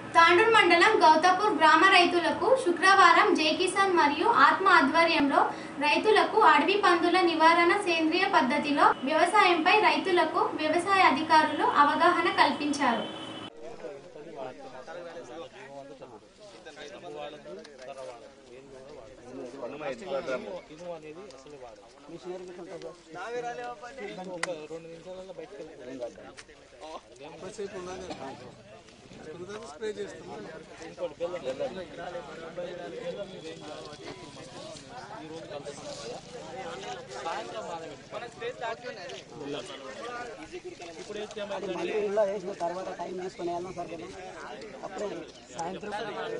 తాండూరు మండలం గౌతాపూర్ గ్రామ రైతులకు శుక్రవారం జై కిసాన్ మరియు ఆత్మ ఆధ్వర్యంలో రైతులకు అడవి పందుల నివారణ సేంద్రియ పద్ధతిలో వ్యవసాయంపై రైతులకు వ్యవసాయ అధికారులు అవగాహన కల్పించారు ఇనుము అనేది అసలు వాడదు ఒక రెండు నిమిషాలలో బయటకు ఎంతసేపు ఉన్నది స్ప్రే చేస్తాం ఇంకోటి బెల్లం బెల్లం మీద ఏం చేయాలి? ఈ రోజు కలుపుతున్నాం కదా సాయంత్రం నానబెట్టుకోవాలి. ఇప్పుడు ఏం చేయమంటే ఇలా వేసిన తర్వాత టైం తీసుకొని వెళ్ళాం సార్ కదా అప్పుడే సాయంత్రం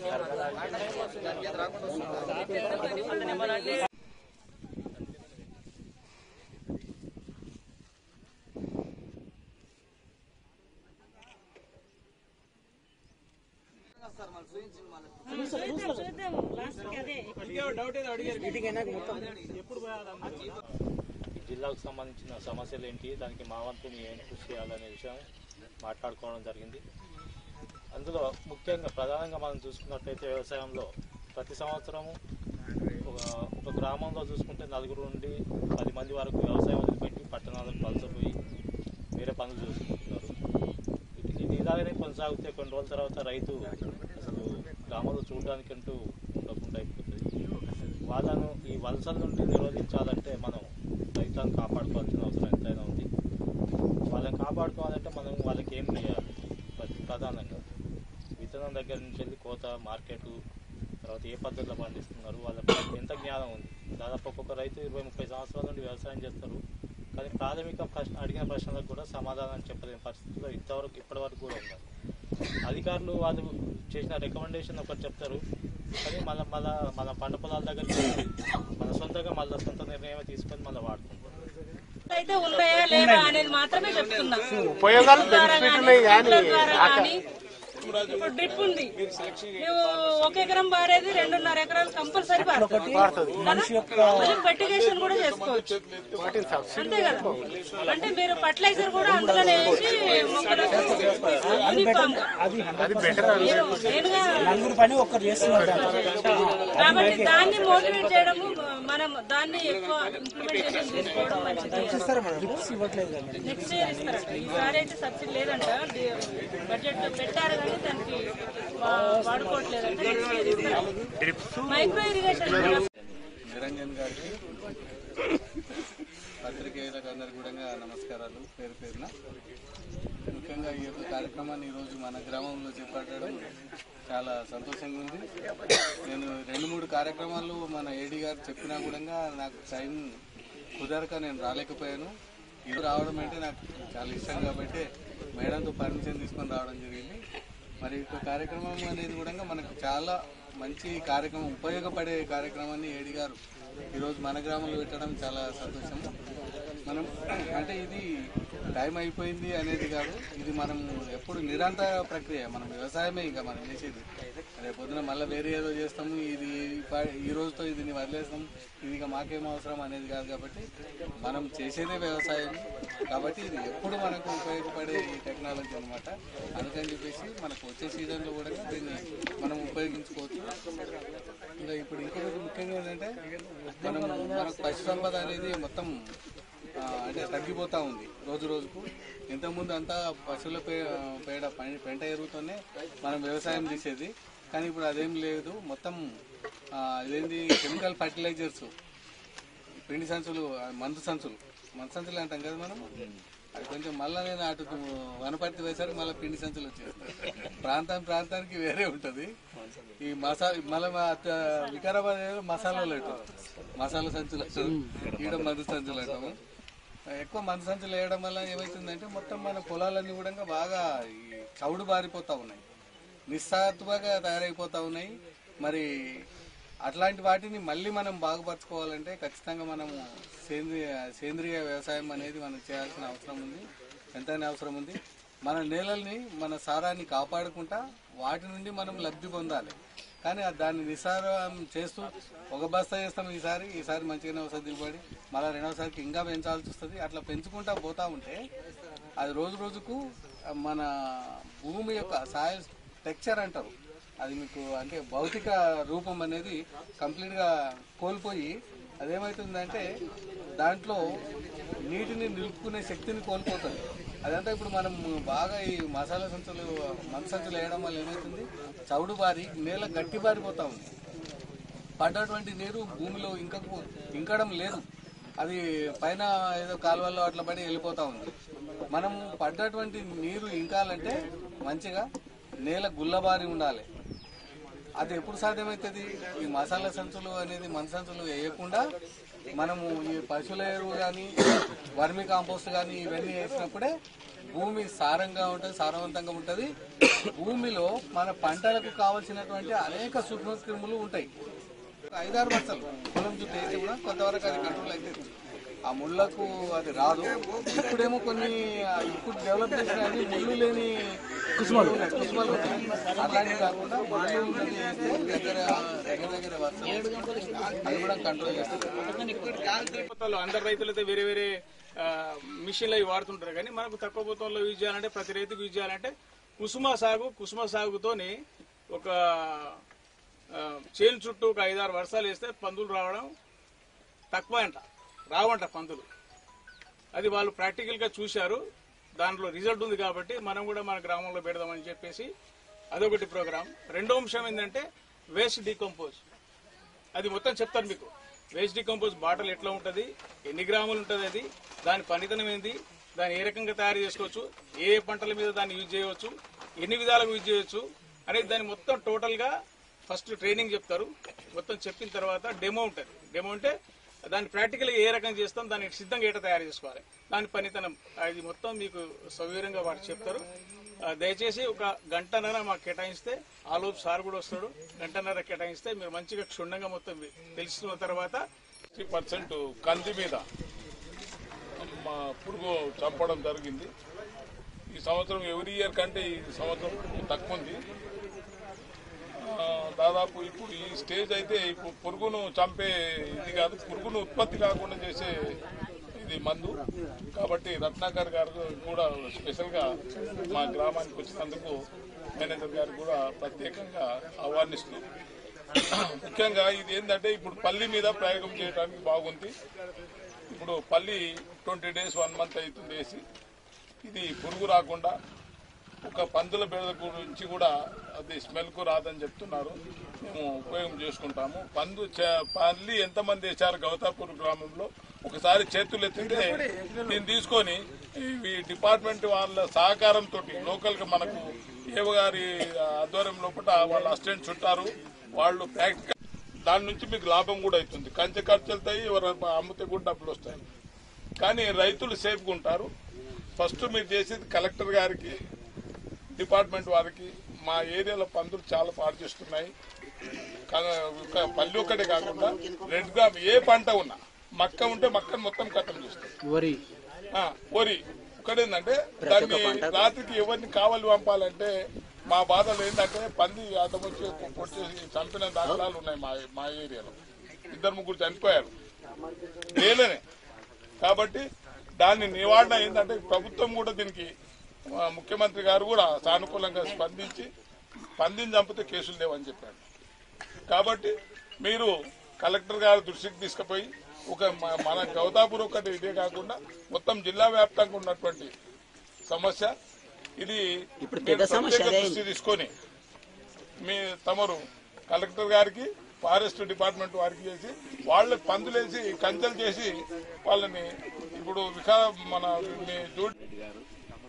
మీటింగ్ అయినాక మొత్తం ఈ జిల్లాకు సంబంధించిన సమస్యలు ఏంటి దానికి మా వంతు మేము ఏం కృషి చేయాలనే విషయం మాట్లాడుకోవడం జరిగింది అందులో ముఖ్యంగా ప్రధానంగా మనం చూసుకున్నట్లయితే వ్యవసాయంలో ప్రతి సంవత్సరము ఒక ఒక గ్రామంలో చూసుకుంటే నలుగురు నుండి పది మంది వరకు వ్యవసాయం వదిలిపెట్టి పట్టణాలకు వలసపోయి వేరే పనులు చూసుకుంటున్నారు ఇది ఇది ఇలాగనే కొనసాగితే కొన్ని రోజుల తర్వాత రైతు అసలు గ్రామంలో చూడడానికంటూ ఉండకుండా అయిపోతుంది వాళ్ళను ఈ వలసల నుండి నిరోధించాలంటే మనం రైతులను కాపాడుకోవాల్సిన అవసరం ఎంతైనా ఉంది వాళ్ళని కాపాడుకోవాలంటే మనం వాళ్ళకి ఏం చేయాలి ప్రతి- ప్రధానంగా విత్తనం దగ్గర నుంచి వెళ్ళి కోత మార్కెట్ తర్వాత ఏ పద్ధతిలో పండిస్తున్నారు వాళ్ళకి ఎంత జ్ఞానం ఉంది దాదాపు ఒక్కొక్క రైతు ఇరవై ముప్పై సంవత్సరాల నుండి వ్యవసాయం చేస్తారు కానీ ప్రాథమిక ప్రశ్న అడిగిన ప్రశ్నలకు కూడా సమాధానం చెప్పలేని పరిస్థితిలో ఇంతవరకు ఇప్పటివరకు కూడా ఉన్నారు అధికారులు వాళ్ళు చేసిన రికమెండేషన్ ఒకటి చెప్తారు కానీ మళ్ళీ మళ్ళీ మన పంట పొలాల దగ్గరికి వెళ్ళి మన సొంతంగా మళ్ళీ సొంత నిర్ణయం తీసుకొని మళ్ళీ వాడుకుంటారు అయితే ఉన్నాయా లేవా అనేది మాత్రమే చెప్తున్నా ఉపయోగాలు బెనిఫిట్ ఉన్నాయి కానీ ద్వారా కానీ ఇప్పుడు డ్రిప్ ఉంది నువ్వు ఒక ఎకరం పారేది రెండున్నర ఎకరాలు కంపల్సరీ పారుతుంది మనిషి యొక్క ఫెర్టిగేషన్ కూడా చేసుకోవచ్చు అంతే కదా అంటే మీరు ఫర్టిలైజర్ కూడా అందులోనే వేసి మొక్కలకు అది ఫామ్. అది మీరు నేనుగా నలుగురు పని ఒక్కరు చేస్తున్నారు కాబట్టి దాన్ని మోటివేట్ చేయడము మనం దాన్ని ఎక్కువ ఇంప్లిమెంటేషన్ చేసుకోవడం మంచిది ఇస్తారు మేడం రిప్స్ ఇవ్వట్లేదు కదా మేడం నెక్స్ట్ ఇయర్ ఇస్తారంట ఈసారి అయితే సబ్సిడీ లేదంట బడ్జెట్ లో పెట్టారు కానీ దానికి వా- వాడుకోవట్లేదంట నెక్స్ట్ ఇయర్ ఇస్తారు మైక్రో ఇరిగేషన్ నిరంజన్ గారికి పత్రికేయులకు అందరికి కూడా నమస్కారాలు పేరు పేరున ముఖ్యంగా ఈ యొక్క కార్యక్రమాన్ని ఈరోజు మన గ్రామంలో చేపట్టడం చాలా సంతోషంగా ఉంది నేను రెండు మూడు కార్యక్రమాలు మన ఏడీ గారు చెప్పినా కూడా నాకు టైం కుదరక నేను రాలేకపోయాను ఇది రావడం అంటే నాకు చాలా ఇష్టం కాబట్టి మేడంతో పర్మిషన్ తీసుకొని రావడం జరిగింది మరి ఈ యొక్క కార్యక్రమం అనేది కూడా మనకు చాలా మంచి కార్యక్రమం ఉపయోగపడే కార్యక్రమాన్ని ఏడి గారు ఈరోజు మన గ్రామంలో పెట్టడం చాలా సంతోషం మనం అంటే ఇది టైం అయిపోయింది అనేది కాదు ఇది మనం ఎప్పుడు నిరంతర ప్రక్రియ మనం వ్యవసాయమే ఇంకా మనం చేసేది రేపు పొద్దున మళ్ళీ వేరే ఏదో చేస్తాము ఇది ప- ఈ రోజుతో ఇది వదిలేస్తాం ఇది ఇక మాకేం అవసరం అనేది కాదు కాబట్టి మనం చేసేదే వ్యవసాయం కాబట్టి ఇది ఎప్పుడు మనకు ఉపయోగపడే ఈ టెక్నాలజీ అనమాట అందుకని చెప్పేసి మనకు వచ్చే సీజన్లో కూడా దీన్ని మనం ఉపయోగించుకోవచ్చు ఇంకా ఇప్పుడు ఇంకొకటి ముఖ్యంగా ఏంటంటే మనం మనకు పశు సంపద అనేది మొత్తం ఆ, అంటే తగ్గిపోతూ ఉంది రోజు రోజుకు ఇంతకుముందు అంతా పశువుల పే పేడ పై- పెంట ఎరువుతోనే మనం వ్యవసాయం చేసేది కానీ ఇప్పుడు అదేం లేదు మొత్తం ఆ, ఇదేంటి కెమికల్ ఫర్టిలైజర్స్ పిండి సంచులు ఆ, మందు సంచులు మందు సంచులు అంటాం కదా మనం అది కొంచెం మళ్ళీ నేను అటు వనపర్తి వేసరికి మళ్ళీ పిండి సంచులు వచ్చేస్తాయి ప్రాంతం ప్రాంతానికి వేరే ఉంటుంది ఈ మసాలా మళ్ళీ మా అత్త- వికారాబాద్ ఏదో మసాలాలు అంటారు మసాలా సంచులు అంటారు ఈడ మందు సంచులు అంటాము ఎక్కువ మందు సంచులు వేయడం వల్ల ఏమవుతుందంటే మొత్తం మన పొలాలన్నీ కూడా బాగా ఈ చౌడు బారిపోతా ఉన్నాయి నిస్సాత్వగా తయారైపోతా ఉన్నాయి మరి అట్లాంటి వాటిని మళ్ళీ మనం బాగుపరచుకోవాలంటే ఖచ్చితంగా మనము సేంద్రియ సేంద్రియ వ్యవసాయం అనేది మనం చేయాల్సిన అవసరం ఉంది ఎంతైనా అవసరం ఉంది మన నేలల్ని మన సారాన్ని కాపాడుకుంటా వాటి నుండి మనం లబ్ధి పొందాలి కానీ ఆ దాన్ని నిస్సారం చేస్తూ ఒక బస్తా చేస్తాం ఈసారి ఈసారి మంచిగానే వస్తుంది దిగుబడి మళ్ళీ రెండవసారికి ఇంకా పెంచాల్సి వస్తుంది అట్లా పెంచుకుంటా పోతా ఉంటే అది రోజు రోజుకు మన భూమి యొక్క సాయిల్ టెక్చర్ అంటారు అది మీకు అంటే భౌతిక రూపం అనేది కంప్లీట్గా కోల్పోయి అదేమవుతుందంటే దాంట్లో నీటిని నిలుపుకునే శక్తిని కోల్పోతుంది అదంతా ఇప్పుడు మనం బాగా ఈ మసాలా సంచులు మంద సంచులు వేయడం వల్ల ఏమవుతుంది చౌడు బారి నేల గట్టి బారిపోతా ఉంది పడ్డటువంటి నీరు భూమిలో ఇంకా ఇంకడం లేదు అది పైన ఏదో కాలువల్లో అట్లా పడి వెళ్ళిపోతా ఉంది మనం పడ్డటువంటి నీరు ఇంకాలంటే మంచిగా నేల గుల్లబారి ఉండాలి అది ఎప్పుడు సాధ్యమవుతుంది ఈ మసాలా సంచులు అనేది మన సంచులు వేయకుండా మనము ఈ పశువుల ఎరువు కానీ వర్మి కాంపోస్ట్ కానీ ఇవన్నీ వేసినప్పుడే భూమి సారంగా ఉంటుంది సారవంతంగా ఉంటుంది భూమిలో మన పంటలకు కావలసినటువంటి అనేక సూక్ష్మక్రిములు ఉంటాయి ఐదారు బస్తాలు పొలం చుట్టూ వేస్తే కూడా కొంతవరకు అది కంట్రోల్ అవుతుంది ఆ ముళ్ళకు అది రాదు ఇప్పుడేమో కొన్ని ఆ, ఇప్పుడు డెవలప్ చేసిన అన్ని ముళ్ళు లేని కుసుమలు ఉన్నాయి కుసుమలు ఉంటాయి అట్లాంటివి కాకుండా ముళ్ళు ఉన్నది వేస్తే దగ్గర దగ్గర దగ్గర వస్తాయి అది కూడా కంట్రోల్ చేస్తుంది మొత్తంలో అందరు రైతులు అయితే వేరే వేరే ఆ, మిషన్లు అవి వాడుతుంటారు కానీ మనకు తక్కువ మొత్తంలో యూజ్ చేయాలంటే ప్రతి రైతుకు యూజ్ చేయాలంటే కుసుమ సాగు కుసుమ సాగుతోని ఒక ఆ, చేను చుట్టూ ఒక ఐదారు వర్షాలు వేస్తే పందులు రావడం తక్కువ అంట రావంట పందులు అది వాళ్ళు ప్రాక్టికల్గా చూశారు దాంట్లో రిజల్ట్ ఉంది కాబట్టి మనం కూడా మన గ్రామంలో పెడదామని చెప్పేసి అదొకటి ప్రోగ్రామ్ రెండో అంశం ఏంటంటే వేస్ట్ డీకంపోజ్ అది మొత్తం చెప్తాను మీకు వేస్ట్ డికంపోజ్ బాటిల్ ఎట్లా ఉంటుంది ఎన్ని గ్రాములు ఉంటుంది అది దాని పనితనం ఏంది దాన్ని ఏ రకంగా తయారు చేసుకోవచ్చు ఏ ఏ పంటల మీద దాన్ని యూజ్ చేయవచ్చు ఎన్ని విధాలుగా యూజ్ చేయవచ్చు అనేది దాన్ని మొత్తం టోటల్గా ఫస్ట్ ట్రైనింగ్ చెప్తారు మొత్తం చెప్పిన తర్వాత డెమో ఉంటుంది డెమో అంటే దాన్ని ప్రాక్టికల్గా ఏ రకంగా చేస్తాం దాన్ని సిద్ధంగా ఏట తయారు చేసుకోవాలి దాని పనితనం అది మొత్తం మీకు సౌకర్యంగా వాటి చెప్తారు ఆ, దయచేసి ఒక గంటన్నర మాకు కేటాయిస్తే ఆలోపు సార్ కూడా వస్తాడు గంటన్నర కేటాయిస్తే మీరు మంచిగా క్షుణ్ణంగా మొత్తం తెలుసుకున్న తర్వాత ఫిఫ్టీ పర్సెంట్ కంది మీద మా పురుగు చంపడం జరిగింది ఈ సంవత్సరం ఎవ్రీ ఇయర్ కంటే ఈ సంవత్సరం తక్కువ ఉంది ఆ, దాదాపు ఇప్పుడు ఈ స్టేజ్ అయితే ఇప్పుడు పురుగును చంపే ఇది కాదు పురుగును ఉత్పత్తి కాకుండా చేసే ఇది మందు కాబట్టి రత్నాకర్ గారు కూడా స్పెషల్గా మా గ్రామానికి వచ్చినందుకు మేనేజర్ గారు కూడా ప్రత్యేకంగా ఆహ్వానిస్తున్నాం ముఖ్యంగా ఇది ఏంటంటే ఇప్పుడు పల్లి మీద ప్రయోగం చేయడానికి బాగుంది ఇప్పుడు పల్లి ట్వంటీ డేస్ వన్ మంత్ అవుతుంది వేసి ఇది పురుగు రాకుండా ఒక పందుల బెడద గురించి కూడా అది స్మెల్కు రాదని చెప్తున్నారు మేము ఉపయోగం చేసుకుంటాము పందు చే- పల్లి ఎంతమంది వేశారు గౌతాపూర్ గ్రామంలో ఒకసారి చేతులు ఎత్తితే దీన్ని తీసుకొని ఈ డిపార్ట్మెంట్ వాళ్ళ సహకారంతో లోకల్గా మనకు ఏవ గారి ఆధ్వర్యం లోపల వాళ్ళ అసిస్టెంట్ చుట్టారు వాళ్ళు ప్రాక్టికల్ దాని నుంచి మీకు లాభం కూడా అవుతుంది కంచె ఖర్చు వెళ్తాయి ఎవరు అమ్మితే కూడా డబ్బులు వస్తాయి కానీ రైతులు సేఫ్గా ఉంటారు ఫస్ట్ మీరు చేసేది కలెక్టర్ గారికి డిపార్ట్మెంట్ వారికి మా ఏరియాలో పందులు చాలా పాడు చేస్తున్నాయి కా- ఒక పల్లి ఒక్కటే కాకుండా రెడ్ గా ఏ పంట ఉన్నా మక్క ఉంటే మక్కను మొత్తం కట్టం చేస్తాయి వరి ఆ, వరి ఒకటేందంటే దాన్ని రాత్రికి ఎవరిని కావాలి పంపాలంటే మా బాధలు ఏంటంటే పంది అతను వచ్చి పొడి చేసి చంపిన దాఖలాలు ఉన్నాయి మా మా ఏరియాలో ఇద్దరు ముగ్గురు చనిపోయారు నేలనే కాబట్టి దాన్ని నివారణ ఏంటంటే ప్రభుత్వం కూడా దీనికి ఆ, ముఖ్యమంత్రి గారు కూడా సానుకూలంగా స్పందించి పందిని చంపితే కేసులు లేవని చెప్పాడు కాబట్టి మీరు కలెక్టర్ గారి దృష్టికి తీసుకుపోయి ఒక మ- మన గౌతాపూర్ ఒకటి ఇదే కాకుండా మొత్తం జిల్లా వ్యాప్తంగా ఉన్నటువంటి సమస్య ఇది ఇప్పుడు మీరు పెద్ద సమస్య ప్రత్యేక అదే దృష్టి తీసుకొని మీ తమరు కలెక్టర్ గారికి ఫారెస్ట్ డిపార్ట్మెంట్ వారికి చేసి వాళ్ళ పందులేసి కంచెలు చేసి వాళ్ళని ఇప్పుడు వికా మన మీ జూ- రెడ్డి గారు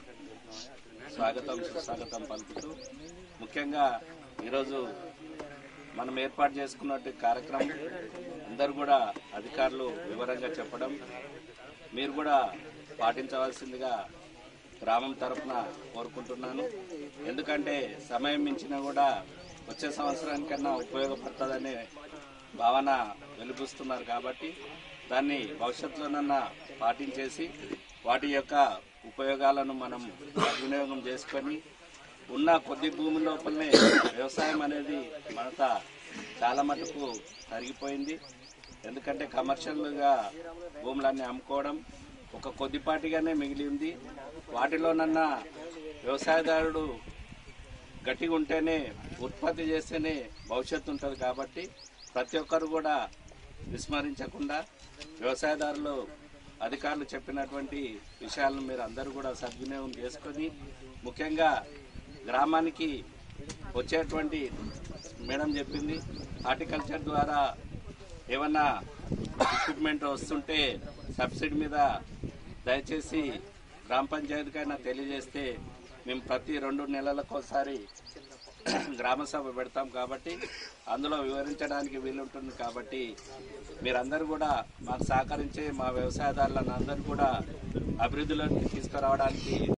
స్వాగతం సుస్వాగతం పలుకుతూ ముఖ్యంగా ఈరోజు మనం ఏర్పాటు చేసుకున్నట్టు కార్యక్రమం అందరూ కూడా అధికారులు వివరంగా చెప్పడం మీరు కూడా పాటించవలసిందిగా గ్రామం తరఫున కోరుకుంటున్నాను ఎందుకంటే సమయం మించినా కూడా వచ్చే సంవత్సరానికన్నా ఉపయోగపడుతుందనే భావన వెలుగుస్తున్నారు కాబట్టి దాన్ని భవిష్యత్తులోనన్నా పాటించేసి వాటి యొక్క ఉపయోగాలను మనం సద్వినియోగం చేసుకొని ఉన్న కొద్ది భూమి లోపలనే వ్యవసాయం అనేది మనత చాలా మటుకు తరిగిపోయింది ఎందుకంటే కమర్షియల్గా భూములన్నీ అమ్ముకోవడం ఒక కొద్దిపాటిగానే మిగిలి ఉంది వాటిలోనన్నా వ్యవసాయదారుడు గట్టిగా ఉంటేనే ఉత్పత్తి చేస్తేనే భవిష్యత్తు ఉంటుంది కాబట్టి ప్రతి ఒక్కరు కూడా విస్మరించకుండా వ్యవసాయదారులు అధికారులు చెప్పినటువంటి విషయాలను మీరు అందరూ కూడా సద్వినియోగం చేసుకొని ముఖ్యంగా గ్రామానికి వచ్చేటువంటి మేడం చెప్పింది హార్టికల్చర్ ద్వారా ఏమన్నా ఎక్విప్మెంట్ వస్తుంటే సబ్సిడీ మీద దయచేసి గ్రామ పంచాయతీకైనా తెలియజేస్తే మేము ప్రతి రెండు నెలలకు ఒకసారి గ్రామ సభ పెడతాం కాబట్టి అందులో వివరించడానికి వీలుంటుంది కాబట్టి మీరందరూ కూడా మాకు సహకరించి మా వ్యవసాయదారులను అందరూ కూడా అభివృద్ధిలోకి తీసుకురావడానికి